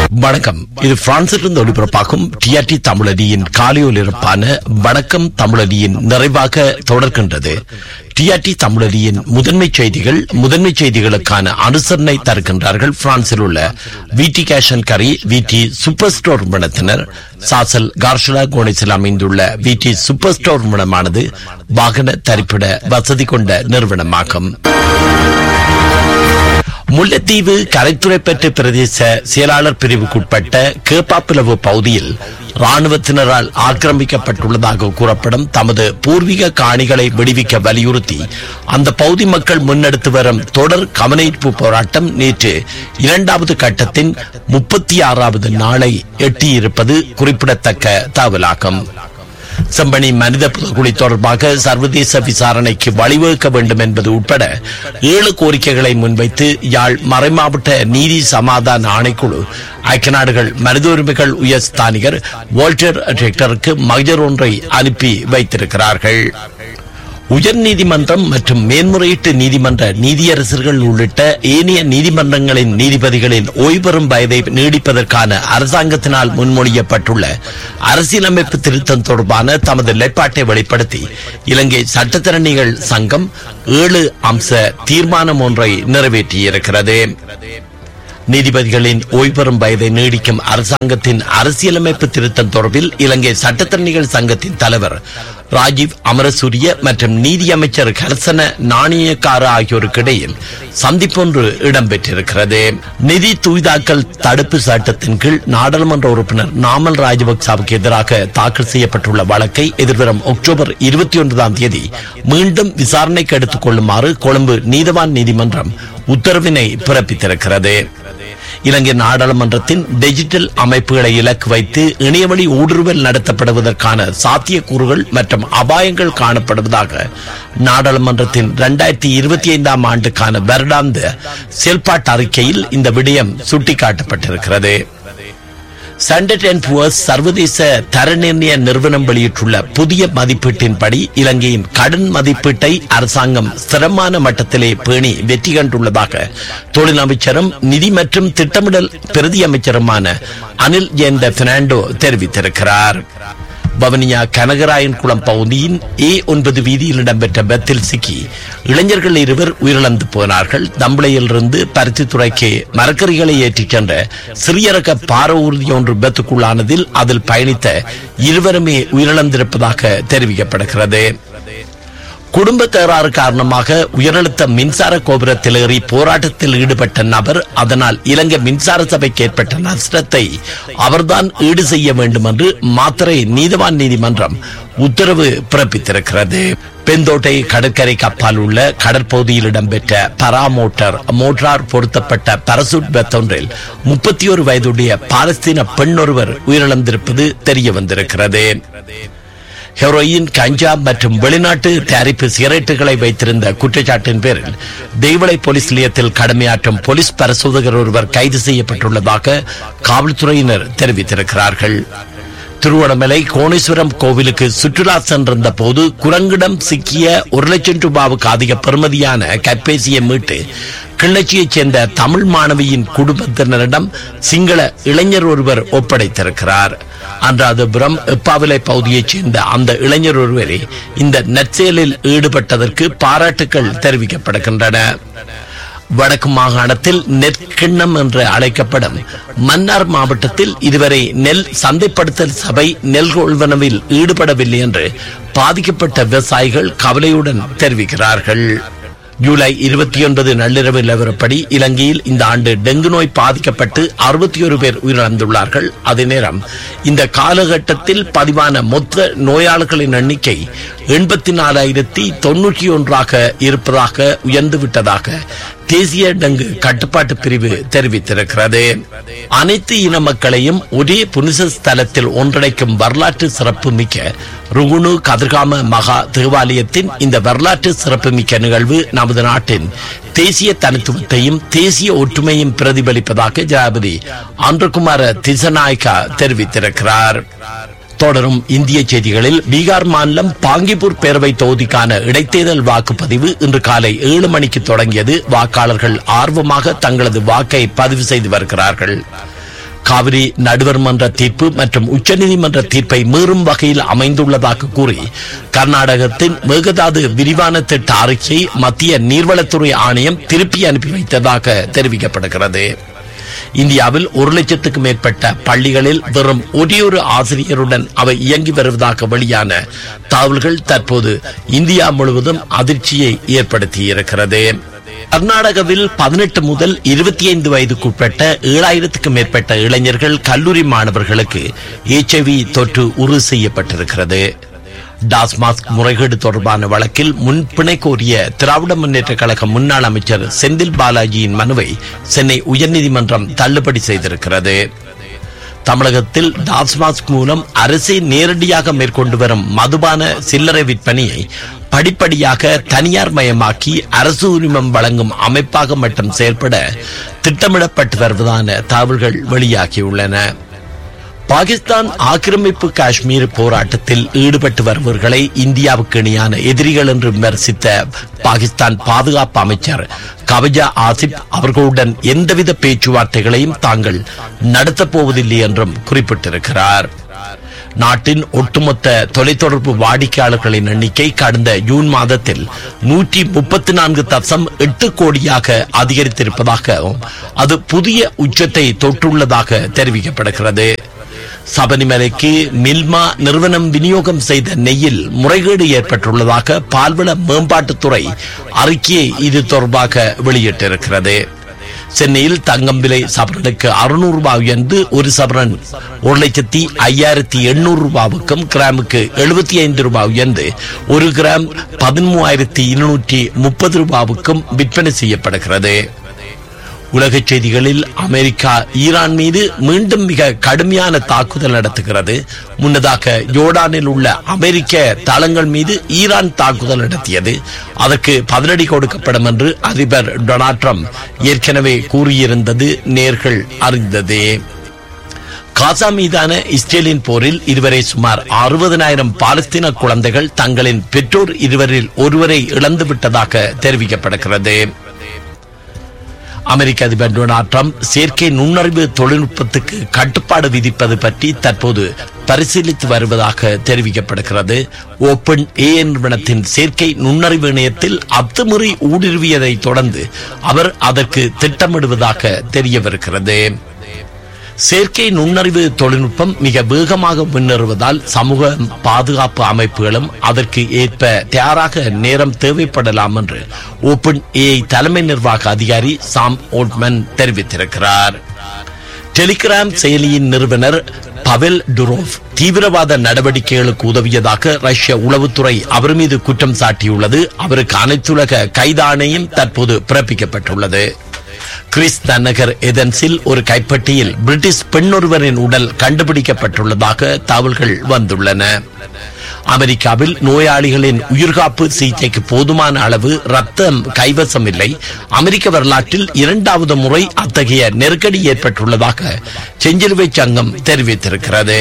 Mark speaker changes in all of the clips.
Speaker 1: வணக்கம் இது பிரான்சிலிருந்து ஒளிபரப்பாகும் டிஆர்டி தமிழடியின் காலையொலிபரப்பான வணக்கம் தமிழடியின் நிறைவாக தொடர்கின்றது டிஆர்டி தமிழடியின் முதன்மை செய்திகள் முதன்மை செய்திகளுக்கான அனுசரணை தருகின்றார்கள் பிரான்சில் உள்ள விடி கேஷன் கரி விடி சூப்பர் ஸ்டோர் நிறுவனத்தினர் சாசல் கார்ஷலா கோணிஸில் அமைந்துள்ள விடி சூப்பர் ஸ்டோர் நிறுவனமானது வாகன தரிப்பிட வசதி கொண்ட நிறுவனமாகும் முல்லைத்தீவு கரைத்துறைப்பற்று பிரதேச செயலாளர் பிரிவுக்குட்பட்ட கேப்பாப்பிளவு பகுதியில் ராணுவத்தினரால் ஆக்கிரமிக்கப்பட்டுள்ளதாக கூறப்படும் தமது பூர்வீக காணிகளை விடுவிக்க வலியுறுத்தி அந்த பகுதி மக்கள் முன்னெடுத்து வரும் தொடர் கவனஈர்ப்பு போராட்டம் நேற்று இரண்டாவது கட்டத்தின் முப்பத்தி ஆறாவது நாளை எட்டியிருப்பது குறிப்பிடத்தக்க தகவலாகும் செம்பனி மனித புதகுழி தொடர்பாக சர்வதேச விசாரணைக்கு வழிவகுக்க வேண்டும் என்பது உட்பட ஏழு கோரிக்கைகளை முன்வைத்து யாழ் மறைமாவட்ட நீதி சமாதான ஆணைக்குழு ஐக்கிய நாடுகள் மனித உரிமைகள் உயர்ஸ்தானிகர் வால்டர் ரெக்டருக்கு மகஜர் ஒன்றை அனுப்பி வைத்திருக்கிறார்கள் உயர்நீதிமன்றம் மற்றும் மேன்முறையீட்டு நீதிமன்ற நீதியரசர்கள் உள்ளிட்ட ஏனைய நீதிமன்றங்களின் நீதிபதிகளின் ஓய்வு பெறும் வயதை நீடிப்பதற்கான அரசாங்கத்தினால் முன்மொழியப்பட்டுள்ள அரசியலமைப்பு திருத்தம் தொடர்பான தமது நிலைப்பாட்டை வெளிப்படுத்தி இலங்கை சட்டத்திறனிகள் சங்கம் ஏழு அம்ச தீர்மானம் ஒன்றை நிறைவேற்றியிருக்கிறது நீதிபதிகளின் ஓய்வெறும் வயதை நீடிக்கும் அரசாங்கத்தின் அரசியலமைப்பு திருத்தம் தொடர்பில் இலங்கை சட்டத்தரணிகள் சங்கத்தின் தலைவர் ராஜீவ் அமரசூரிய மற்றும் நீதியமைச்சர் கரசன நாணயக்கார ஆகியோருக்கு இடையில் சந்திப்பொன்று இடம்பெற்றிருக்கிறது நிதி தூய்தாக்கல் தடுப்பு சட்டத்தின் கீழ் நாடாளுமன்ற உறுப்பினர் நாமல் ராஜபக்சாவுக்கு எதிராக தாக்கல் செய்யப்பட்டுள்ள வழக்கை எதிர்வரும் அக்டோபர் இருபத்தி ஒன்பதாம் தேதி மீண்டும் விசாரணைக்கு எடுத்துக் கொள்ளுமாறு கொழும்பு நீதவான் நீதிமன்றம் உத்தரவினை பிறப்பித்திருக்கிறது இலங்கை நாடாளுமன்றத்தின் டிஜிட்டல் அமைப்புகளை இலக்கு வைத்து இணையவழி ஊடுருவல் நடத்தப்படுவதற்கான சாத்தியக்கூறுகள் மற்றும் அபாயங்கள் காணப்படுவதாக நாடாளுமன்றத்தின் இரண்டாயிரத்தி இருபத்தி ஐந்தாம் ஆண்டுக்கான வருடாந்த செயல்பாட்டு அறிக்கையில் இந்த விடயம் சுட்டிக்காட்டப்பட்டிருக்கிறது ஸ்டாண்டர்ட் அண்ட் புவர்ஸ் சர்வதேச தர நிர்ணய நிறுவனம் வெளியிட்டுள்ள புதிய மதிப்பீட்டின்படி இலங்கையின் கடன் மதிப்பீட்டை அரசாங்கம் ஸ்திரமான மட்டத்திலே பேணி வெற்றி கண்டுள்ளதாக தொழில் அமைச்சரும் நிதி மற்றும் திட்டமிடல் பிரதி அமைச்சருமான அனில் ஜெயந்த பெர்னாண்டோ தெரிவித்திருக்கிறார் பவனியா கனகராயன் குளம் பகுதியின் ஏ ஒன்பது வீதியில் இடம்பெற்ற பெத்தில் சிக்கி இளைஞர்கள் இருவர் உயிரிழந்து போனார்கள் தம்பளையிலிருந்து பருத்தித்துறைக்கு மரக்கறிகளை ஏற்றிச் சென்ற சிறிய ரக பார ஊர்தி ஒன்று பெத்துக்குள்ளானதில் அதில் பயணித்த இருவருமே உயிரிழந்திருப்பதாக தெரிவிக்கப்படுகிறது குடும்ப தகராறு காரணமாக உயரழுத்த மின்சார கோபுரத்தில் ஏறி போராட்டத்தில் ஈடுபட்ட நபர் அதனால் இலங்கை மின்சார சபைக்கு ஏற்பட்ட நஷ்டத்தை அவர்தான் ஈடு செய்ய வேண்டும் என்று மாத்திரை நீதவான் நீதிமன்றம் உத்தரவு பிறப்பித்திருக்கிறது பெந்தோட்டை கடற்கரை கப்பால் உள்ள கடற்பகுதியில் இடம்பெற்ற பராமோட்டர் மோட்டார் பொருத்தப்பட்ட பரசூட் பெத்தொன்றில் முப்பத்தி ஒரு வயதுடைய பாலஸ்தீன பெண் ஒருவர் உயிரிழந்திருப்பது தெரிய வந்திருக்கிறது ஹெரோயின் கஞ்சா மற்றும் வெளிநாட்டு தயாரிப்பு சிகரெட்டுகளை வைத்திருந்த குற்றச்சாட்டின் பேரில் தெய்வளை போலீஸ் நிலையத்தில் கடமையாற்றும் போலீஸ் பரிசோதகர் ஒருவர் கைது செய்யப்பட்டுள்ளதாக காவல்துறையினர் தெரிவித்திருக்கிறார்கள் திருவண்ணாமலை கோணேஸ்வரம் கோவிலுக்கு சுற்றுலா சென்றிருந்த போது குரங்கிடம் சிக்கிய ஒரு லட்சம் ரூபாவுக்கு அதிக பெறுமதியான கைபேசியை மீட்டு கிள்ளச்சியைச் சேர்ந்த தமிழ் மாணவியின் குடும்பத்தினரிடம் சிங்கள இளைஞர் ஒருவர் ஒப்படைத்திருக்கிறார் அன்றாதபுரம் எப்பாவிலை பகுதியைச் சேர்ந்த அந்த இளைஞர் ஒருவரை இந்த நற்செயலில் ஈடுபட்டதற்கு பாராட்டுக்கள் தெரிவிக்கப்படுகின்றன வடக்கு மாகாணத்தில் நெற்கிண்ணம் என்று அழைக்கப்படும் மன்னார் மாவட்டத்தில் இதுவரை நெல் சந்தைப்படுத்தல் சபை நெல் கொள்வனவில் ஈடுபடவில்லை என்று பாதிக்கப்பட்ட விவசாயிகள் கவலையுடன் தெரிவிக்கிறார்கள் ஜூலை இருபத்தி ஒன்பது நள்ளிரவு நிலவரப்படி இலங்கையில் இந்த ஆண்டு டெங்கு நோய் பாதிக்கப்பட்டு அறுபத்தி ஒரு பேர் உயிரிழந்துள்ளார்கள் அதே நேரம் இந்த காலகட்டத்தில் பதிவான மொத்த நோயாளர்களின் எண்ணிக்கை எண்பத்தி நாலாயிரத்தி தொன்னூற்றி ஒன்றாக இருப்பதாக உயர்ந்துவிட்டதாக தேசிய டெங்கு கட்டுப்பாட்டு பிரிவு தெரிவித்திருக்கிறது அனைத்து இன மக்களையும் ஒரே புனித ஸ்தலத்தில் ஒன்றிணைக்கும் வரலாற்று சிறப்பு மிக்க ருகுணு கதிர்காம மகா தேவாலயத்தின் இந்த வரலாற்று சிறப்பு மிக்க நிகழ்வு நமது நாட்டின் தேசிய தனித்துவத்தையும் தேசிய ஒற்றுமையும் பிரதிபலிப்பதாக ஜனாபதி அன்றகுமார திசநாயக்கா தெரிவித்திருக்கிறார் தொடரும் இந்திய செய்திகளில் பீகார் மாநிலம் பாங்கிப்பூர் பேரவை தொகுதிக்கான இடைத்தேர்தல் வாக்குப்பதிவு இன்று காலை ஏழு மணிக்கு தொடங்கியது வாக்காளர்கள் ஆர்வமாக தங்களது வாக்கை பதிவு செய்து வருகிறார்கள் காவிரி நடுவர் மன்ற தீர்ப்பு மற்றும் உச்சநீதிமன்ற தீர்ப்பை மீறும் வகையில் அமைந்துள்ளதாக கூறி கர்நாடகத்தின் மேகதாது விரிவான திட்ட அறிக்கையை மத்திய நீர்வளத்துறை ஆணையம் திருப்பி அனுப்பி வைத்ததாக தெரிவிக்கப்படுகிறது இந்தியாவில் ஒரு லட்சத்துக்கும் மேற்பட்ட பள்ளிகளில் வெறும் ஒரே ஒரு ஆசிரியருடன் அவை இயங்கி வருவதாக வெளியான தகவல்கள் தற்போது இந்தியா முழுவதும் அதிர்ச்சியை ஏற்படுத்தியிருக்கிறது கர்நாடகாவில் பதினெட்டு முதல் இருபத்தி ஐந்து வயதுக்குட்பட்ட ஏழாயிரத்துக்கும் மேற்பட்ட இளைஞர்கள் கல்லூரி மாணவர்களுக்கு எச்ஐவி தொற்று உறுதி செய்யப்பட்டிருக்கிறது டாஸ்மாஸ்க் முறைகேடு தொடர்பான வழக்கில் முன் பிணை கோரிய திராவிட முன்னேற்ற கழக முன்னாள் அமைச்சர் செந்தில் பாலாஜியின் மனுவை சென்னை உயர்நீதிமன்றம் தள்ளுபடி செய்திருக்கிறது தமிழகத்தில் டாஸ்மாஸ்க் மூலம் அரசே நேரடியாக மேற்கொண்டு வரும் மதுபான சில்லறை விற்பனையை படிப்படியாக தனியார் மயமாக்கி அரசு உரிமம் வழங்கும் அமைப்பாக மட்டும் செயல்பட திட்டமிடப்பட்டு வருவதான தகவல்கள் வெளியாகியுள்ளன பாகிஸ்தான் ஆக்கிரமிப்பு காஷ்மீர் போராட்டத்தில் ஈடுபட்டு வருபவர்களை இந்தியாவுக்கு இணையான எதிரிகள் என்று விமர்சித்த பாகிஸ்தான் பாதுகாப்பு அமைச்சர் கவஜா ஆசிப் அவர்களுடன் எந்தவித பேச்சுவார்த்தைகளையும் தாங்கள் நடத்தப் போவதில்லை என்றும் குறிப்பிட்டிருக்கிறார் நாட்டின் ஒட்டுமொத்த தொலைத்தொடர்பு வாடிக்கையாளர்களின் எண்ணிக்கை கடந்த ஜூன் மாதத்தில் நூற்றி முப்பத்தி நான்கு தசம் எட்டு கோடியாக அதிகரித்திருப்பதாகவும் அது புதிய உச்சத்தை தொற்றுள்ளதாக தெரிவிக்கப்படுகிறது சபரிமலைக்கு மில்மா நிறுவனம் விநியோகம் செய்த நெய்யில் முறைகேடு ஏற்பட்டுள்ளதாக பால்வள மேம்பாட்டுத்துறை அறிக்கையை இது தொடர்பாக வெளியிட்டிருக்கிறது சென்னையில் தங்கம் விலை சவரனுக்கு அறுநூறு ரூபாய் உயர்ந்து ஒரு சவரன் ஒரு லட்சத்தி ஐயாயிரத்தி எண்ணூறு ரூபாவுக்கும் கிராமுக்கு எழுபத்தி ஐந்து ரூபாய் உயர்ந்து ஒரு கிராம் பதிமூவாயிரத்தி இருநூற்றி முப்பது ரூபாவுக்கும் விற்பனை செய்யப்படுகிறது உலகச் செய்திகளில் அமெரிக்கா ஈரான் மீது மீண்டும் மிக கடுமையான தாக்குதல் நடத்துகிறது முன்னதாக ஜோர்டானில் உள்ள அமெரிக்க தளங்கள் மீது ஈரான் தாக்குதல் நடத்தியது அதற்கு பதிலடி கொடுக்கப்படும் என்று அதிபர் டொனால்ட் ட்ரம்ப் ஏற்கனவே கூறியிருந்தது நேர்கள் அறிந்ததே காசா மீதான இஸ்ரேலின் போரில் இதுவரை சுமார் அறுபதனாயிரம் பாலஸ்தீன குழந்தைகள் தங்களின் பெற்றோர் இருவரில் ஒருவரை இழந்துவிட்டதாக தெரிவிக்கப்படுகிறது அமெரிக்க அதிபர் டொனால்ட் ட்ரம்ப் செயற்கை நுண்ணறிவு தொழில்நுட்பத்துக்கு கட்டுப்பாடு விதிப்பது பற்றி தற்போது பரிசீலித்து வருவதாக தெரிவிக்கப்படுகிறது ஓபன் ஏ நிறுவனத்தின் செயற்கை நுண்ணறிவு இணையத்தில் அத்துமுறை ஊடுருவியதை தொடர்ந்து அவர் அதற்கு திட்டமிடுவதாக தெரியவிருக்கிறது செயற்கை நுண்ணறிவு தொழில்நுட்பம் மிக வேகமாக முன்னேறுவதால் சமூக பாதுகாப்பு அமைப்புகளும் அதற்கு ஏற்ப தயாராக நேரம் தேவைப்படலாம் என்று ஓபன் ஏஐ தலைமை நிர்வாக அதிகாரி சாம் ஓட்மன் தெரிவித்திருக்கிறார் டெலிகிராம் செயலியின் நிறுவனர் பவெல் டுரோவ் தீவிரவாத நடவடிக்கைகளுக்கு உதவியதாக ரஷ்ய உளவுத்துறை அவர் மீது குற்றம் சாட்டியுள்ளது அவருக்கு அனைத்துலக கைதாணையும் தற்போது பிறப்பிக்கப்பட்டுள்ளது கிறிஸ் நகர் எதன்ஸில் ஒரு கைப்பட்டியில் பிரிட்டிஷ் பெண்ணொருவரின் உடல் கண்டுபிடிக்கப்பட்டுள்ளதாக தகவல்கள் வந்துள்ளன அமெரிக்காவில் நோயாளிகளின் உயிர்காப்பு சிகிச்சைக்கு போதுமான அளவு ரத்தம் கைவசம் இல்லை அமெரிக்க வரலாற்றில் இரண்டாவது முறை அத்தகைய நெருக்கடி ஏற்பட்டுள்ளதாக செஞ்சிலுவை சங்கம் தெரிவித்திருக்கிறது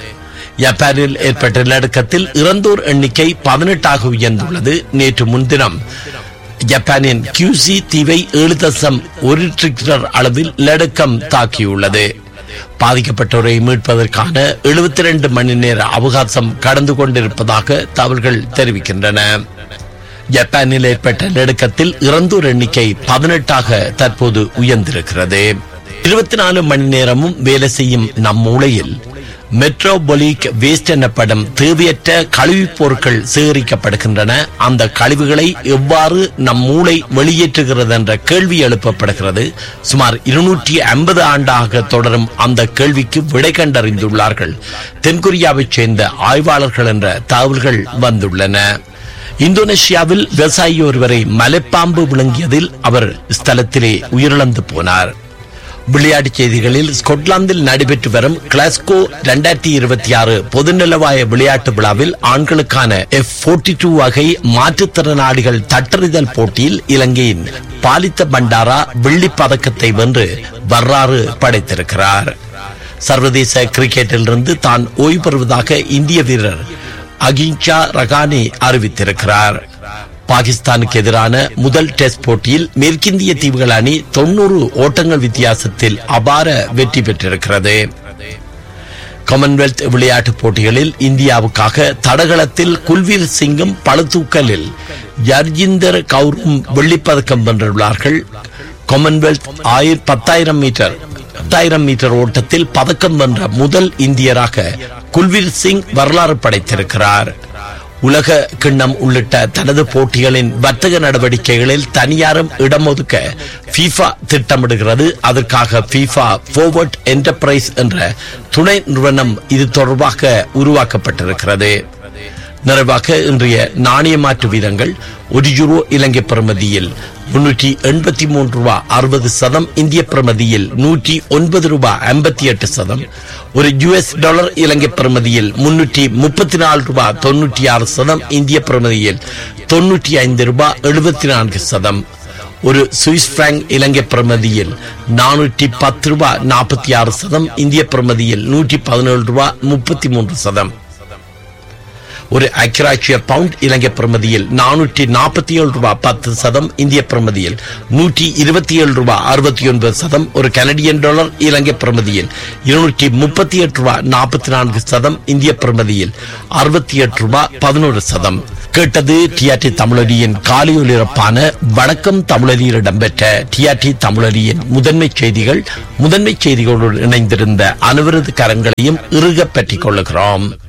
Speaker 1: ஜப்பானில் ஏற்பட்ட நிலநடுக்கத்தில் இறந்தோர் எண்ணிக்கை பதினெட்டாக உயர்ந்துள்ளது நேற்று முன்தினம் ஜப்பானின் கியூசி தீவை ஏழு தசம் ஒரு ரிக்டர் அளவில் நடுக்கம் தாக்கியுள்ளது பாதிக்கப்பட்டோரை மீட்பதற்கான எழுபத்தி ரெண்டு மணி நேர அவகாசம் கடந்து கொண்டிருப்பதாக தகவல்கள் தெரிவிக்கின்றன ஜப்பானில் ஏற்பட்ட நடுக்கத்தில் இறந்தோர் எண்ணிக்கை பதினெட்டாக தற்போது உயர்ந்திருக்கிறது இருபத்தி நாலு மணி நேரமும் வேலை செய்யும் நம் மூளையில் மெட்ரோபொலிக் வேஸ்ட் எனப்படும் தேவையற்ற கழிவுப் பொருட்கள் சேகரிக்கப்படுகின்றன அந்த கழிவுகளை எவ்வாறு நம் மூளை வெளியேற்றுகிறது என்ற கேள்வி எழுப்பப்படுகிறது சுமார் இருநூற்றி ஐம்பது ஆண்டாக தொடரும் அந்த கேள்விக்கு விடை கண்டறிந்துள்ளார்கள் தென்கொரியாவைச் சேர்ந்த ஆய்வாளர்கள் என்ற தகவல்கள் வந்துள்ளன இந்தோனேஷியாவில் விவசாயி ஒருவரை மலைப்பாம்பு விழுங்கியதில் அவர் ஸ்தலத்திலே உயிரிழந்து போனார் விளையாட்டுச் செய்திகளில் ஸ்கொட்லாந்தில் நடைபெற்று வரும் கிளாஸ்கோ இரண்டாயிரத்தி இருபத்தி ஆறு பொதுநலவாய விளையாட்டு விழாவில் ஆண்களுக்கான எஃப் போர்ட்டி டூ வகை மாற்றுத்திறனாளிகள் தட்டறிதல் போட்டியில் இலங்கையின் பாலித்த பண்டாரா வெள்ளிப் பதக்கத்தை வென்று வரலாறு படைத்திருக்கிறார் சர்வதேச கிரிக்கெட்டிலிருந்து தான் ஓய்வு பெறுவதாக இந்திய வீரர் அகிஞ்சா ரகானி அறிவித்திருக்கிறார் பாகிஸ்தானுக்கு எதிரான முதல் டெஸ்ட் போட்டியில் மேற்கிந்திய தீவுகள் அணி தொன்னூறு ஓட்டங்கள் வித்தியாசத்தில் அபார வெற்றி பெற்றிருக்கிறது காமன்வெல்த் விளையாட்டுப் போட்டிகளில் இந்தியாவுக்காக தடகளத்தில் குல்வீர் சிங்கும் பளுதூக்கலில் யர்ஜிந்தர் கவுரும் வெள்ளிப்பதக்கம் வென்றுள்ளார்கள் காமன்வெல்த் ஆயிர பத்தாயிரம் மீட்டர் பத்தாயிரம் மீட்டர் ஓட்டத்தில் பதக்கம் வென்ற முதல் இந்தியராக குல்வீர் சிங் வரலாறு படைத்திருக்கிறார் உலக கிண்ணம் உள்ளிட்ட தனது போட்டிகளின் வர்த்தக நடவடிக்கைகளில் தனியாரும் இடம் ஒதுக்க FIFA திட்டமிடுகிறது அதற்காக FIFA forward என்டர்பிரைஸ் என்ற துணை நிறுவனம் இது தொடர்பாக உருவாக்கப்பட்டிருக்கிறது நிறைவாக இன்றைய நாணய மாற்று வீதங்கள் ஒரு யூரோ இலங்கை பிரமதியில் முன்னூற்றி எண்பத்தி மூன்று ரூபாய் அறுபது சதம் இந்திய பிரமதியில் நூற்றி ஒன்பது ரூபாய் ஐம்பத்தி எட்டு சதம் ஒரு யுஎஸ் டாலர் இலங்கை பிரமதியில் முன்னூற்றி முப்பத்தி நாலு ரூபாய் தொன்னூற்றி ஆறு சதம் இந்திய பிரமதியில் தொன்னூற்றி ஐந்து ரூபாய் எழுபத்தி நான்கு சதம் ஒரு சுவிஸ் பிராங்க் இலங்கை பிரமதியில் நானூற்றி பத்து ரூபாய் நாற்பத்தி ஆறு சதம் இந்திய பிரமதியில் நூற்றி பதினேழு ரூபாய் முப்பத்தி மூன்று சதம் ஒரு அக்ராட்சிய பவுண்ட் இலங்கை பிரமதியில் நானூற்றி நாற்பத்தி ஏழு ரூபாய் பத்து சதம் இந்திய பிரமதியில் நூற்றி இருபத்தி ஏழு ரூபாய் அறுபத்தி ஒன்பது சதம் ஒரு கனடியன் டாலர் இலங்கை பிரமதியில் இருநூற்றி முப்பத்தி எட்டு ரூபாய் நாற்பத்தி நான்கு சதம் இந்திய பிரமதியில் அறுபத்தி எட்டு ரூபாய் பதினோரு சதம் கேட்டது டிஆர்டி தமிழரியின் காலை ஒலிபரப்பான வணக்கம் தமிழரியில் இடம்பெற்ற டிஆர்டி தமிழரியின் முதன்மை செய்திகள் முதன்மை செய்திகளோடு இணைந்திருந்த அனைவரது கரங்களையும் இறுக பற்றிக் கொள்ளுகிறோம்